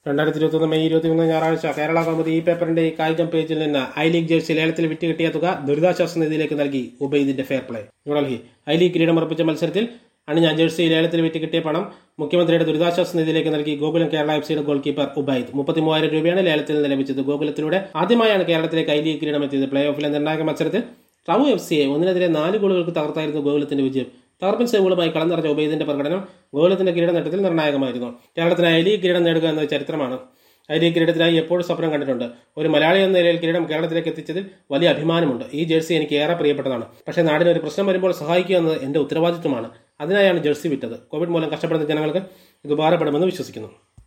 രണ്ടായിരത്തി ഇരുപത്തൊന്ന് മെയ് ഇരുപത്തിമൂന്ന് ഞായറാഴ്ച കേരള കൗമുദി ഈ പേപ്പറിന്റെ ഈ കായികം പേജിൽ നിന്ന് ഐ ലീഗ് ജേഴ്സി ലേലത്തിൽ വിറ്റ് കിട്ടിയ തുക ദുരിതാശ്വാസ നിധിയിലേക്ക് നൽകി ഉബൈദിന്റെ fair play New Delhi I league കിരീടം ഉറപ്പിച്ച മത്സരത്തിൽ അണിഞ്ഞ ജേഴ്സി ലേലത്തിൽ വിറ്റ് കിട്ടിയ പണം മുഖ്യമന്ത്രിയുടെ ദുരിതാശ്വാസ നിധിയിലേക്ക് നൽകി ഗോകുലം കേരള എഫ് സിയുടെ ഗോൾ കീപ്പർ ഉബൈദ് മുപ്പത്തിമൂവായിരം രൂപയാണ് ലേലത്തിൽ നിന്ന് ലഭിച്ചത് ഗോകുലത്തിലൂടെ ആദ്യമായാണ് കേരളത്തിലേക്ക് ഐ ലീഗ് കിരീടം എത്തിയത് പ്ലേ ഓഫിലെ നിർണായക മത്സരത്തിൽ റവു എഫ് സിയെ ഒന്നിനെതിരെ നാല് ഗോളുകൾക്ക് തകർത്തായിരുന്നു ഗോകുലത്തിന്റെ വിജയം തകർപ്പൻ സേവുകളുമായി കളം നിറഞ്ഞ ഉബൈദിന്റെ പ്രകടനം ഗോകുലത്തിന്റെ കിരീട നേട്ടത്തിൽ നിർണായകമായിരുന്നു കേരളത്തിന് ഐ ലീഗ് കിരീടം നേടുക എന്നത് ചരിത്രമാണ് ഐ ലീഗ് കിരീടത്തിനായി എപ്പോഴും സ്വപ്നം കണ്ടിട്ടുണ്ട് ഒരു മലയാളി എന്ന നിലയിൽ കിരീടം കേരളത്തിലേക്ക് എത്തിച്ചതിൽ വലിയ അഭിമാനമുണ്ട് ഈ ജേഴ്സി എനിക്ക് ഏറെ പ്രിയപ്പെട്ടതാണ് പക്ഷേ നാടിന് ഒരു പ്രശ്നം വരുമ്പോൾ സഹായിക്കുക എന്നത് എന്റെ ഉത്തരവാദിത്വമാണ് അതിനായാണ് ജേഴ്സി വിറ്റത് കോവിഡ് മൂലം കഷ്ടപ്പെടുന്ന ജനങ്ങൾക്ക് ഇത് ഉപകാരപ്പെടുമെന്ന് വിശ്വസിക്കുന്നു